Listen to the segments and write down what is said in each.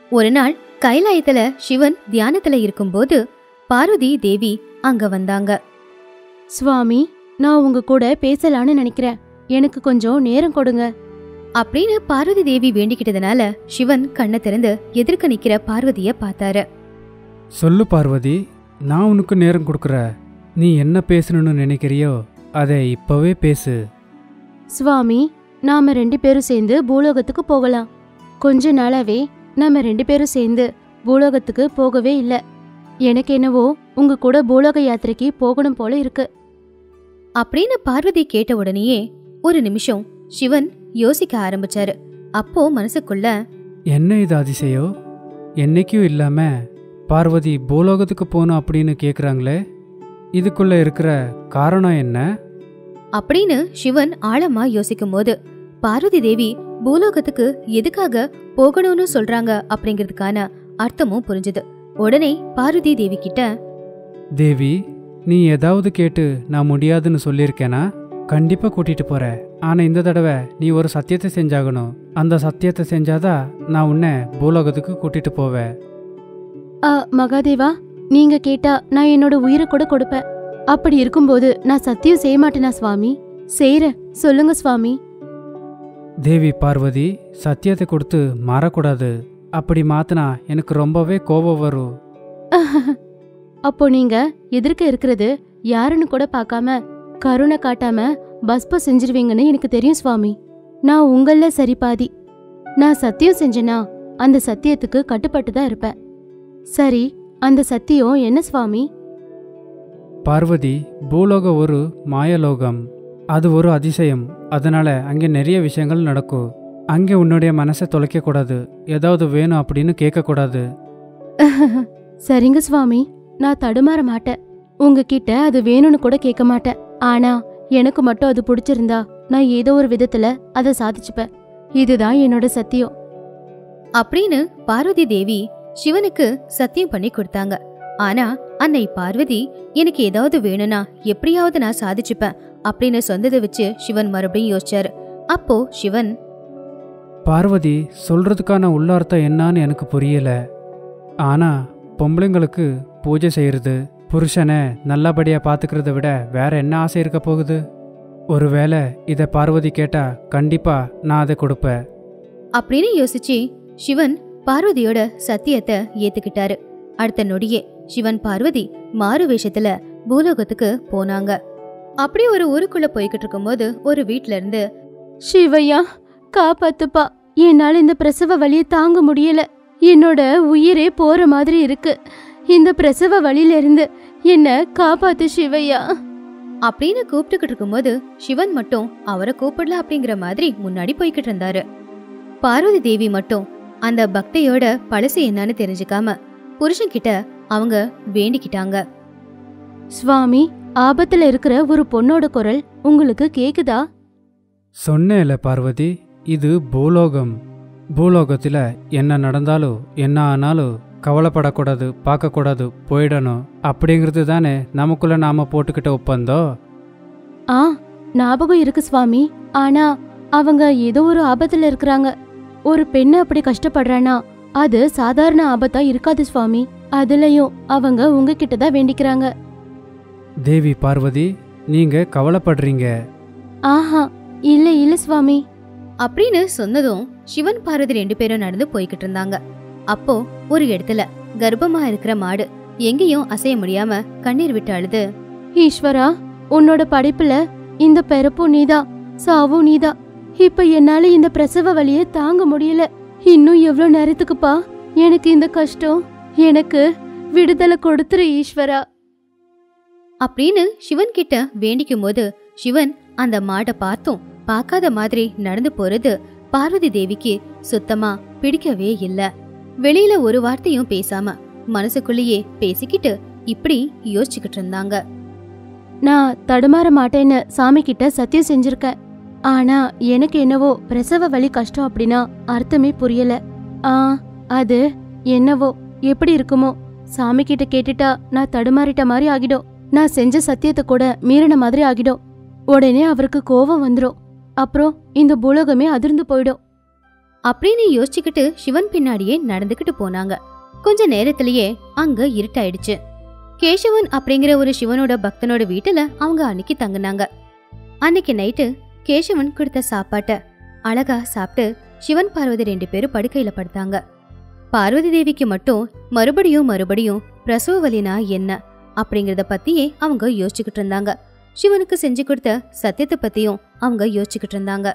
ஒரு நாள் கைலாயத்துல சிவன் தியானத்துல இருக்கும்போது பார்வதி தேவி அங்க வந்தாங்க சுவாமி நான் உங்க கூட பேசலான்னு நினைக்கிறேன் எனக்கு கொஞ்சம் நேரம் கொடுங்க அப்படின்னு பார்வதி தேவி வேண்டிக்கிட்டதுனால சிவன் கண்ணை திறந்து எதிர்க்க நிக்கிற பார்வதிய பார்த்தாரு சொல்லு பார்வதி நான் உனக்கு நேரம் கொடுக்குற நீ என்ன பேசணும்னு நினைக்கிறியோ அதை இப்பவே பேசு சுவாமி நாம ரெண்டு பேரும் சேர்ந்து பூலோகத்துக்கு போகலாம் கொஞ்ச நாளாவே நாம ரெண்டு பேரும் சேர்ந்து பூலோகத்துக்கு போகவே இல்ல எனக்கு என்னவோ உங்க கூட பூலோக யாத்திரைக்கு போகணும் போல இருக்கு அப்படின்னு பார்வதி கேட்ட உடனேயே ஒரு நிமிஷம் சிவன் யோசிக்க ஆரம்பிச்சாரு அப்போ மனசுக்குள்ள என்ன இது அதிசயம் என்னைக்கும் இல்லாம பார்வதி பூலோகத்துக்கு போகணும் அப்படின்னு கேக்குறாங்களே இதுக்குள்ள இருக்கிற காரணம் என்ன அப்படின்னு சிவன் ஆழமா யோசிக்கும் போது பார்வதி தேவி பூலோகத்துக்கு எதுக்காக போகணும்னு சொல்றாங்க அப்படிங்கிறதுக்கான அர்த்தமும் புரிஞ்சுது உடனே பார்வதி தேவி கிட்ட தேவி நீ ஏதாவது கேட்டு நான் முடியாதுன்னு சொல்லியிருக்கேனா கண்டிப்பா கூட்டிட்டு போற ஆனா இந்த தடவை நீ ஒரு சத்தியத்தை செஞ்சாகணும் அந்த சத்தியத்தை செஞ்சாதான் நான் உன்னை பூலோகத்துக்கு கூட்டிட்டு போவேன் ஆ மகாதேவா நீங்க கேட்டா நான் என்னோட உயிரை கூட கொடுப்பேன் அப்படி இருக்கும்போது நான் சத்தியம் செய்ய மாட்டேனா சுவாமி செய்யறேன் சொல்லுங்க சுவாமி தேவி பார்வதி சத்தியத்தை கொடுத்து மாறக்கூடாது அப்படி மாத்தினா எனக்கு ரொம்பவே கோபம் வரும் அப்போ நீங்க எதிர்க்க இருக்கிறது யாருன்னு கூட பார்க்காம கருணை காட்டாம பஸ்ப செஞ்சிருவீங்கன்னு எனக்கு தெரியும் சுவாமி நான் உங்கள சரி பாதி நான் சத்தியம் செஞ்சேனா அந்த சத்தியத்துக்கு கட்டுப்பட்டு தான் இருப்பேன் சரி அந்த சத்தியம் என்ன சுவாமி பார்வதி பூலோகம் ஒரு மாயலோகம் அது ஒரு அதிசயம் அதனால அங்கே நிறைய விஷயங்கள் நடக்கும் அங்கே உன்னுடைய மனசை தொலைக்கக்கூடாது ஏதாவது வேணும் அப்படின்னு கேட்கக்கூடாது சரிங்க சுவாமி நான் தடுமாற மாட்டேன் உங்ககிட்ட அது வேணும்னு கூட கேட்க மாட்டேன் ஆனா எனக்கு மட்டும் அது பிடிச்சிருந்தா நான் ஏதோ ஒரு விதத்துல அதை சாதிச்சுப்பேன் இதுதான் என்னோட சத்தியம் அப்படின்னு பார்வதி தேவி சிவனுக்கு சத்தியம் பண்ணி கொடுத்தாங்க ஆனா அன்னை பார்வதி எனக்கு ஏதாவது வேணும்னா எப்படியாவது நான் சாதிச்சுப்பேன் அப்படின்னு சொந்ததை வச்சு சிவன் மறுபடியும் யோசிச்சாரு அப்போ சிவன் பார்வதி சொல்றதுக்கான உள்ளார்த்தம் என்னன்னு எனக்கு புரியல ஆனா பொம்பளைங்களுக்கு பூஜை செய்யறது புருஷனை நல்லபடியா பாத்துக்கிறத விட வேற என்ன ஆசை இருக்க போகுது ஒருவேளை இதை பார்வதி கேட்டா கண்டிப்பா நான் அதை கொடுப்பேன் அப்படின்னு யோசிச்சு சிவன் பார்வதியோட சத்தியத்தை ஏத்துக்கிட்டாரு அடுத்த நொடியே சிவன் பார்வதி மாறு வேஷத்துல பூலோகத்துக்கு போனாங்க அப்படி ஒரு ஊருக்குள்ள போய்கிட்டு இருக்கும்போது ஒரு வீட்ல இருந்து சிவையா காப்பாத்துப்பா என்னால இந்த பிரசவ வலியை தாங்க முடியல என்னோட உயிரே போற மாதிரி இருக்கு இந்த பிரசவ வலியில இருந்து என்ன காப்பாத்து சிவையா அப்படின்னு கூப்பிட்டுக்கிட்டு இருக்கும்போது சிவன் மட்டும் அவரை கூப்பிடல அப்படிங்கிற மாதிரி முன்னாடி போய்கிட்டு இருந்தாரு பார்வதி தேவி மட்டும் அந்த பக்தையோட பழசு என்னன்னு தெரிஞ்சுக்காம புருஷன்கிட்ட அவங்க வேண்டிக்கிட்டாங்க சுவாமி ஆபத்துல இருக்கிற ஒரு பொண்ணோட குரல் உங்களுக்கு கேக்குதா சொன்னேல பார்வதி இது பூலோகம் பூலோகத்தில் என்ன நடந்தாலும் என்ன ஆனாலும் கவலைப்படக்கூடாது பார்க்கக்கூடாது போயிடணும் அப்படிங்கிறது தானே நமக்குள்ள நாம போட்டுக்கிட்ட ஒப்பந்தம் ஆ ஞாபகம் இருக்கு சுவாமி ஆனா அவங்க ஏதோ ஒரு ஆபத்துல இருக்கிறாங்க ஒரு பெண்ணு அப்படி கஷ்டப்படுறானா அது சாதாரண ஆபத்தா இருக்காது சுவாமி அதுலயும் அவங்க உங்ககிட்ட தான் வேண்டிக்கிறாங்க தேவி பார்வதி நீங்க கவலைப்படுறீங்க ஆஹா இல்ல இல்ல சுவாமி அப்படின்னு சொன்னதும் சிவன் பார்வதி ரெண்டு பேரும் நடந்து போய்கிட்டு இருந்தாங்க அப்போ ஒரு இடத்துல கர்ப்பமா இருக்கிற மாடு எங்கேயும் அசைய முடியாம கண்ணீர் விட்டு அழுது ஈஸ்வரா உன்னோட படைப்புல இந்த பிறப்பும் நீதான் சாவும் நீதா இப்ப என்னால இந்த பிரசவ வலிய தாங்க முடியல இன்னும் எவ்வளவு நேரத்துக்குப்பா எனக்கு இந்த கஷ்டம் எனக்கு விடுதலை கொடுத்துரு ஈஸ்வரா அப்படின்னு சிவன் கிட்ட வேண்டிக்கும் போது சிவன் அந்த மாடை பார்த்தும் பார்க்காத மாதிரி நடந்து போறது பார்வதி தேவிக்கு சுத்தமா பிடிக்கவே இல்ல வெளியில ஒரு வார்த்தையும் பேசாம மனசுக்குள்ளேயே பேசிக்கிட்டு இப்படி யோசிச்சுக்கிட்டு இருந்தாங்க நான் தடுமாற மாட்டேன்னு சாமி கிட்ட சத்தியம் செஞ்சிருக்கேன் ஆனா எனக்கு என்னவோ பிரசவ வலி கஷ்டம் அப்படின்னா அர்த்தமே புரியல ஆ அது என்னவோ எப்படி இருக்குமோ சாமி கிட்ட கேட்டுட்டா நான் தடுமாறிட்ட மாதிரி ஆகிடும் நான் செஞ்ச சத்தியத்தை கூட மீறின மாதிரி ஆகிடும் உடனே அவருக்கு கோபம் வந்துடும் அப்புறம் இந்த பூலோகமே அதிர்ந்து போயிடும் அப்படின்னு யோசிச்சுக்கிட்டு சிவன் பின்னாடியே நடந்துக்கிட்டு போனாங்க கொஞ்ச நேரத்திலேயே அங்க இருட்டாயிடுச்சு கேசவன் அப்படிங்கிற ஒரு சிவனோட பக்தனோட வீட்டுல அவங்க அன்னைக்கு தங்குனாங்க அன்னைக்கு நைட்டு கேசவன் கொடுத்த சாப்பாட்ட அழகா சாப்பிட்டு சிவன் பார்வதி ரெண்டு பேரும் படுக்கையில படுத்தாங்க பார்வதி தேவிக்கு மட்டும் மறுபடியும் மறுபடியும் பிரசவ வலினா என்ன அப்படிங்கறத பத்தியே அவங்க யோசிச்சுக்கிட்டு இருந்தாங்க சிவனுக்கு செஞ்சு கொடுத்த சத்தியத்தை பத்தியும் அவங்க யோசிச்சுக்கிட்டு இருந்தாங்க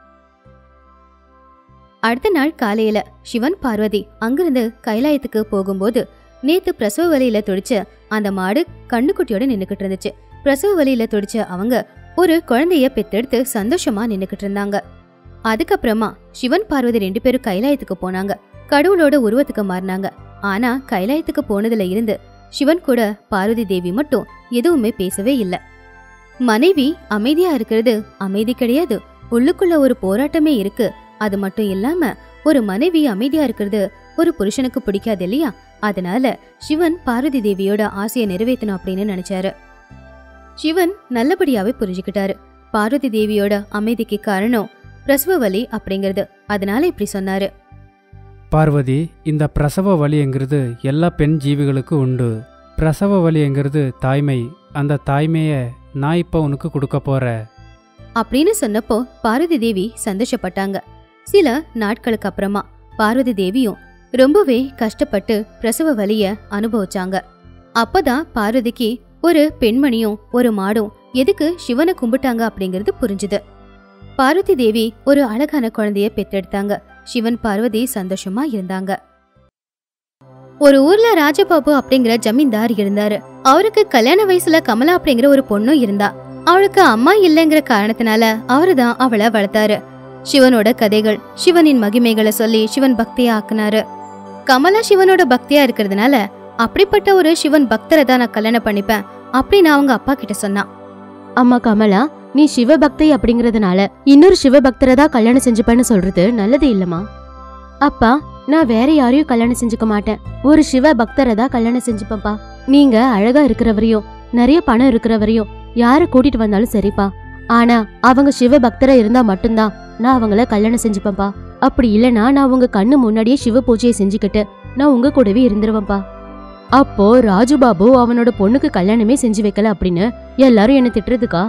அடுத்த நாள் காலையில சிவன் பார்வதி அங்கிருந்து கைலாயத்துக்கு போகும்போது நேத்து பிரசவ வலியில துடிச்ச அந்த மாடு கண்ணுக்குட்டியோட நின்னுக்கிட்டு இருந்துச்சு பிரசவ வலியில துடிச்ச அவங்க ஒரு குழந்தைய பெத்தெடுத்து சந்தோஷமா நின்னுக்கிட்டு இருந்தாங்க அதுக்கப்புறமா சிவன் பார்வதி ரெண்டு பேரும் கைலாயத்துக்கு போனாங்க கடவுளோட உருவத்துக்கு மாறினாங்க ஆனா கைலாயத்துக்கு போனதுல இருந்து சிவன் கூட பார்வதி தேவி மட்டும் எதுவுமே பேசவே இல்ல மனைவி அமைதியா இருக்கிறது அமைதி கிடையாது உள்ளுக்குள்ள ஒரு போராட்டமே இருக்கு அது மட்டும் இல்லாம ஒரு மனைவி அமைதியா இருக்கிறது ஒரு புருஷனுக்கு பிடிக்காது இல்லையா அதனால சிவன் பார்வதி தேவியோட ஆசையை நிறைவேற்றணும் அப்படின்னு நினைச்சாரு சிவன் நல்லபடியாவே புரிஞ்சுக்கிட்டாரு பார்வதி தேவியோட அமைதிக்கு காரணம் பிரசவ வலி அப்படிங்கிறது அதனால இப்படி சொன்னாரு பார்வதி இந்த பிரசவ வலிங்கிறது எல்லா பெண் ஜீவிகளுக்கும் உண்டு பிரசவ வலிங்கிறது தாய்மை அந்த தாய்மையை நான் இப்போ உனக்கு கொடுக்க போறேன் அப்படின்னு சொன்னப்போ பார்வதி தேவி சந்தோஷப்பட்டாங்க சில நாட்களுக்கு அப்புறமா பார்வதி தேவியும் ரொம்பவே கஷ்டப்பட்டு பிரசவ வலிய அனுபவிச்சாங்க அப்பதான் பார்வதிக்கு ஒரு பெண்மணியும் ஒரு மாடும் எதுக்கு சிவனை கும்பிட்டாங்க அப்படிங்கிறது புரிஞ்சுது பார்வதி தேவி ஒரு அழகான குழந்தைய பெத்தெடுத்தாங்க சிவன் பார்வதி சந்தோஷமா இருந்தாங்க ஒரு ஊர்ல ராஜபாபு அப்படிங்கிற ஜமீன்தார் இருந்தாரு அவருக்கு கல்யாண வயசுல கமலா அப்படிங்கிற ஒரு பொண்ணும் இருந்தா அவளுக்கு அம்மா இல்லைங்கிற காரணத்தினால அவருதான் அவளை வளர்த்தாரு சிவனோட கதைகள் சிவனின் மகிமைகளை சொல்லி சிவன் பக்தியா ஆக்குனாரு கமலா சிவனோட பக்தியா இருக்கிறதுனால அப்படிப்பட்ட ஒரு சிவன் பக்தரை தான் நான் கல்யாணம் பண்ணிப்பேன் அப்படின்னு அவங்க அப்பா கிட்ட சொன்னான் அம்மா கமலா நீ சிவபக்தை அப்படிங்கறதுனால இன்னொரு சிவபக்தரை தான் கல்யாணம் செஞ்சுப்பேன்னு சொல்றது நல்லது இல்லம்மா அப்பா நான் வேற யாரையும் கல்யாணம் செஞ்சுக்க மாட்டேன் ஒரு சிவ பக்தரை தான் கல்யாணம் செஞ்சுப்பேன்ப்பா நீங்க அழகா இருக்கிறவரையும் நிறைய பணம் இருக்கிறவரையும் யார கூட்டிட்டு வந்தாலும் சரிப்பா ஆனா அவங்க சிவ பக்தரா இருந்தா மட்டும்தான் நான் அவங்கள கல்யாணம் செஞ்சுப்பேன்ப்பா அப்படி இல்லனா நான் உங்க கண்ணு முன்னாடியே சிவ பூஜையை செஞ்சுக்கிட்டு நான் உங்க கூடவே இருந்துருவேன்ப்பா அப்போ ராஜுபாபு அவனோட பொண்ணுக்கு கல்யாணமே செஞ்சு வைக்கல அப்படின்னு எல்லாரும் என்ன திட்டுறதுக்கா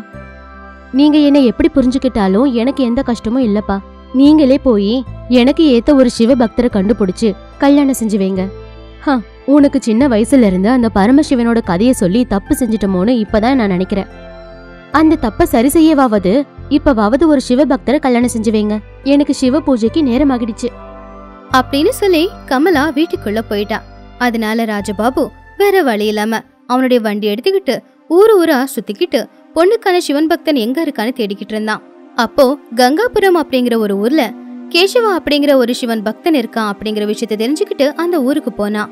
நீங்க என்ன எப்படி புரிஞ்சுக்கிட்டாலும் எனக்கு எந்த கஷ்டமும் இல்லப்பா நீங்களே போய் எனக்கு ஏத்த ஒரு சிவ பக்தரை கண்டுபிடிச்சு கல்யாணம் செஞ்சு வைங்க ஹ, உனக்கு சின்ன வயசுல இருந்து அந்த பரமசிவனோட கதையை சொல்லி தப்பு செஞ்சிட்டமோன்னு இப்பதான் நான் நினைக்கிறேன் அந்த தப்ப சரி செய்யவாவது இப்பவாவது ஒரு சிவ பக்தரை கல்யாணம் செஞ்சு வைங்க எனக்கு சிவ பூஜைக்கு நேரம் ஆகிடுச்சு அப்படின்னு சொல்லி கமலா வீட்டுக்குள்ள போயிட்டா அதனால ராஜபாபு வேற வழி இல்லாம அவனுடைய வண்டி எடுத்துக்கிட்டு ஊரு ஊரா சுத்திக்கிட்டு பொண்ணுக்கான சிவன் பக்தன் எங்க இருக்கான்னு தேடிக்கிட்டு இருந்தான் அப்போ கங்காபுரம் அப்படிங்கிற ஒரு ஊர்ல கேசவா அப்படிங்கிற ஒரு சிவன் பக்தன் இருக்கான் அப்படிங்கிற விஷயத்தை தெரிஞ்சுக்கிட்டு அந்த ஊருக்கு போனான்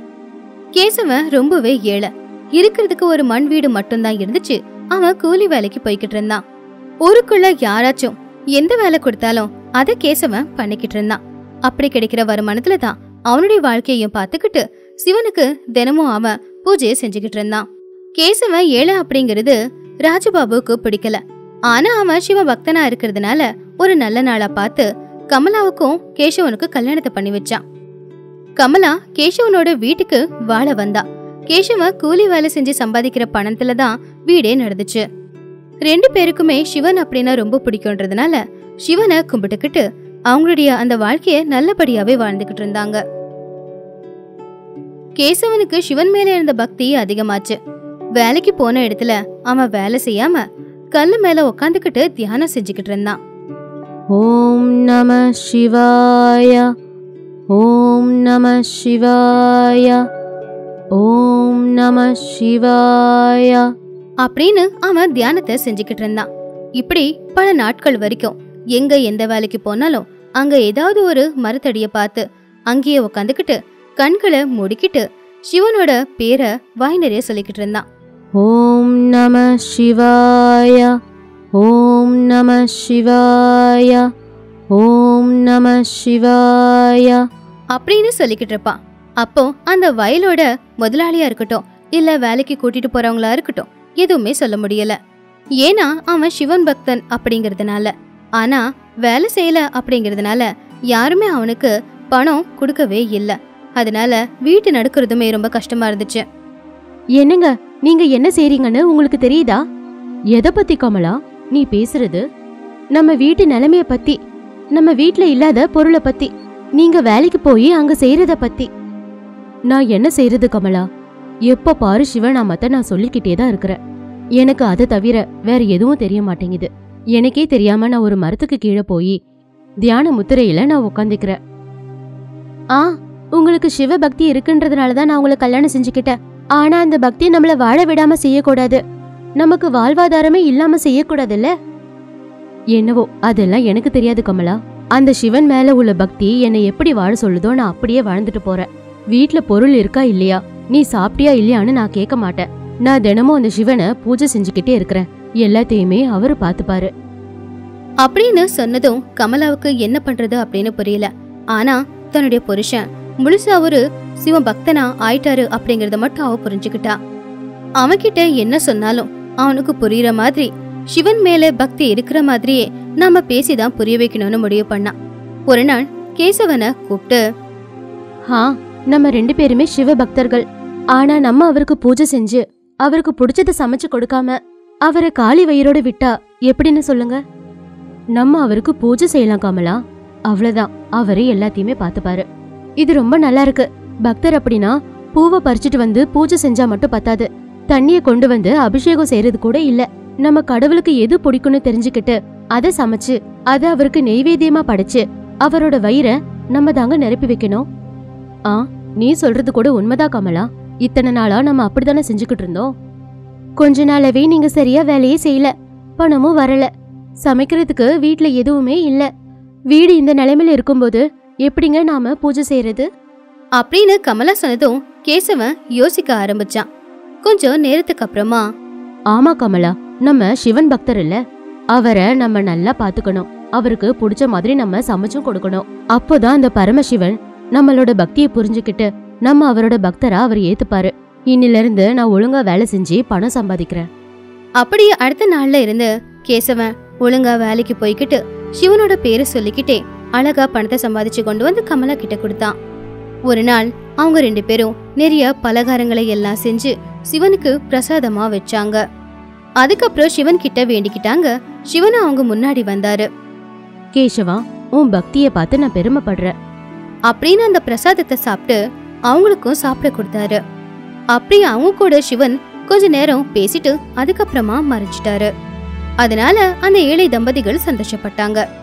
கேசவன் ரொம்பவே ஏழை இருக்கிறதுக்கு ஒரு மண் வீடு மட்டும்தான் இருந்துச்சு அவன் கூலி வேலைக்கு போய்கிட்டு இருந்தான் ஊருக்குள்ள யாராச்சும் எந்த வேலை கொடுத்தாலும் அதை கேசவன் பண்ணிக்கிட்டு இருந்தான் அப்படி கிடைக்கிற வருமானத்துல தான் அவனுடைய வாழ்க்கையையும் பார்த்துக்கிட்டு சிவனுக்கு தினமும் அவன் பூஜையை செஞ்சுக்கிட்டு இருந்தான் கேசவன் ஏழை அப்படிங்கிறது ராஜபாபுவுக்கு பிடிக்கல ஆனா அவன் சிவ பக்தனா இருக்கிறதுனால ஒரு நல்ல நாளா பார்த்து கமலாவுக்கும் கேசவனுக்கு கல்யாணத்தை பண்ணி வச்சான் கமலா கேசவனோட வீட்டுக்கு வாழ வந்தா கேசவன் கூலி வேலை செஞ்சு சம்பாதிக்கிற பணத்துல தான் வீடே நடந்துச்சு ரெண்டு பேருக்குமே சிவன் அப்படின்னா ரொம்ப பிடிக்கும்ன்றதுனால சிவனை கும்பிட்டுக்கிட்டு அவங்களுடைய அந்த வாழ்க்கைய நல்லபடியாவே வாழ்ந்துகிட்டு இருந்தாங்க கேசவனுக்கு சிவன் மேல இருந்த பக்தி அதிகமாச்சு வேலைக்கு போன இடத்துல அவன் வேலை செய்யாம கல்லு மேல உக்காந்துக்கிட்டு தியானம் செஞ்சுக்கிட்டு இருந்தான் ஓம் நம சிவாய ஓம் நம சிவாய ஓம் நம சிவாய அப்படின்னு அவன் தியானத்தை செஞ்சுக்கிட்டு இருந்தான் இப்படி பல நாட்கள் வரைக்கும் எங்க எந்த வேலைக்கு போனாலும் அங்க ஏதாவது ஒரு மரத்தடிய பார்த்து அங்கேயே உக்காந்துக்கிட்டு கண்களை மூடிக்கிட்டு சிவனோட பேரை வாய் நிறைய சொல்லிக்கிட்டு இருந்தான் ஓம் நம சிவாய ஓம் நம சிவாய ஓம் நம சிவாய அப்படின்னு சொல்லிக்கிட்டு இருப்பான் அப்போ அந்த வயலோட முதலாளியா இருக்கட்டும் இல்ல வேலைக்கு கூட்டிட்டு போறவங்களா இருக்கட்டும் எதுவுமே சொல்ல முடியல ஏன்னா அவன் சிவன் பக்தன் அப்படிங்கறதுனால ஆனா வேலை செய்யல அப்படிங்கறதுனால யாருமே அவனுக்கு பணம் கொடுக்கவே இல்லை அதனால வீட்டு நடக்கிறதுமே ரொம்ப கஷ்டமா இருந்துச்சு என்னங்க நீங்க என்ன செய்றீங்கன்னு உங்களுக்கு தெரியுதா எதை பத்தி கமலா நீ பேசுறது நம்ம வீட்டு நிலைமைய பத்தி நம்ம வீட்ல இல்லாத பொருளை பத்தி நீங்க வேலைக்கு போய் அங்க செய்யறத பத்தி நான் என்ன செய்யறது கமலா எப்ப பாரு சிவநாமத்தை நான் சொல்லிக்கிட்டே தான் இருக்கிறேன் எனக்கு அதை தவிர வேற எதுவும் தெரிய மாட்டேங்குது எனக்கே தெரியாம நான் ஒரு மரத்துக்கு கீழே போய் தியான முத்திரையில நான் உட்காந்துக்கிறேன் ஆ உங்களுக்கு சிவ பக்தி இருக்குன்றதுனால தான் நான் உங்களை கல்யாணம் செஞ்சுக்கிட்டேன் ஆனா அந்த பக்தி நம்மள வாழ விடாம செய்யக்கூடாது நமக்கு வாழ்வாதாரமே இல்லாம செய்யக்கூடாதுல்ல என்னவோ அதெல்லாம் எனக்கு தெரியாது கமலா அந்த சிவன் மேல உள்ள பக்தி என்னை எப்படி வாழ சொல்லுதோ நான் அப்படியே வாழ்ந்துட்டு போறேன் வீட்ல பொருள் இருக்கா இல்லையா நீ சாப்பிட்டியா இல்லையான்னு நான் கேட்க மாட்டேன் நான் தினமும் அந்த சிவனை பூஜை செஞ்சுக்கிட்டே இருக்கிறேன் எல்லாத்தையுமே அவரு பாத்துப்பாரு அப்படின்னு சொன்னதும் கமலாவுக்கு என்ன பண்றது அப்படின்னு புரியல ஆனா தன்னுடைய புருஷன் முழுசா ஒரு சிவ பக்தனா ஆயிட்டாரு அப்படிங்கறத மட்டும் அவ புரிஞ்சுக்கிட்டா அவன்கிட்ட என்ன சொன்னாலும் அவனுக்கு புரியுற மாதிரி சிவன் மேல பக்தி இருக்கிற மாதிரியே நாம பேசிதான் புரிய வைக்கணும்னு முடிவு பண்ணான் ஒரு நாள் கேசவனை கூப்பிட்டு ஹா நம்ம ரெண்டு பேருமே சிவ பக்தர்கள் ஆனா நம்ம அவருக்கு பூஜை செஞ்சு அவருக்கு பிடிச்சத சமைச்சு கொடுக்காம அவரை காலி வயிறோட விட்டா எப்படின்னு சொல்லுங்க நம்ம அவருக்கு பூஜை செய்யலாம் கமலா அவ்வளவுதான் அவரே எல்லாத்தையுமே பார்த்துப்பாரு இது ரொம்ப நல்லா இருக்கு பக்தர் அப்படின்னா பூவை பறிச்சுட்டு வந்து பூஜை செஞ்சா மட்டும் பத்தாது தண்ணிய கொண்டு வந்து அபிஷேகம் செய்யறது கூட இல்ல நம்ம கடவுளுக்கு எது பிடிக்கும்னு தெரிஞ்சுக்கிட்டு அதை சமைச்சு அதை அவருக்கு நெய்வேத்தியமா படைச்சு அவரோட வயிறை நம்ம தாங்க நிரப்பி வைக்கணும் ஆ நீ சொல்றது கூட உண்மைதான் கமலா இத்தனை நாளா நம்ம அப்படித்தானே செஞ்சுக்கிட்டு இருந்தோம் கொஞ்ச நாளாவே நீங்க சரியா வேலையே செய்யல பணமும் வரல சமைக்கிறதுக்கு வீட்ல எதுவுமே இல்ல வீடு இந்த நிலைமையில இருக்கும்போது எப்படிங்க நாம பூஜை செய்யறது அப்படின்னு கமலா சொன்னதும் கேசவன் யோசிக்க ஆரம்பிச்சான் கொஞ்சம் நேரத்துக்கு அப்புறமா ஆமா கமலா நம்ம சிவன் பக்தர் இல்ல அவரை நம்ம நல்லா பாத்துக்கணும் அவருக்கு பிடிச்ச மாதிரி நம்ம சமைச்சும் கொடுக்கணும் அப்போதான் அந்த பரமசிவன் நம்மளோட பக்தியை புரிஞ்சுக்கிட்டு நம்ம அவரோட பக்தரா அவர் ஏத்துப்பாரு இன்னில இருந்து நான் ஒழுங்கா வேலை செஞ்சு பணம் சம்பாதிக்கிறேன் அப்படியே அடுத்த நாள்ல இருந்து கேசவன் ஒழுங்கா வேலைக்கு போய்கிட்டு சிவனோட பேரை சொல்லிக்கிட்டே அழகா பணத்தை சம்பாதிச்சு கொண்டு வந்து கமலா கிட்ட கொடுத்தான் ஒரு நாள் அவங்க ரெண்டு பேரும் நிறைய பலகாரங்களை எல்லாம் செஞ்சு சிவனுக்கு பிரசாதமா வச்சாங்க அதுக்கப்புறம் சிவன் கிட்ட வேண்டிக்கிட்டாங்க சிவன் அவங்க முன்னாடி வந்தாரு கேசவா உன் பக்தியை பார்த்து நான் பெருமைப்படுறேன் அப்படின்னு அந்த பிரசாதத்தை சாப்பிட்டு அவங்களுக்கும் சாப்பிட கொடுத்தாரு அப்படி அவங்க கூட சிவன் கொஞ்ச நேரம் பேசிட்டு அதுக்கப்புறமா மறைச்சிட்டாரு அதனால அந்த ஏழை தம்பதிகள் சந்தோஷப்பட்டாங்க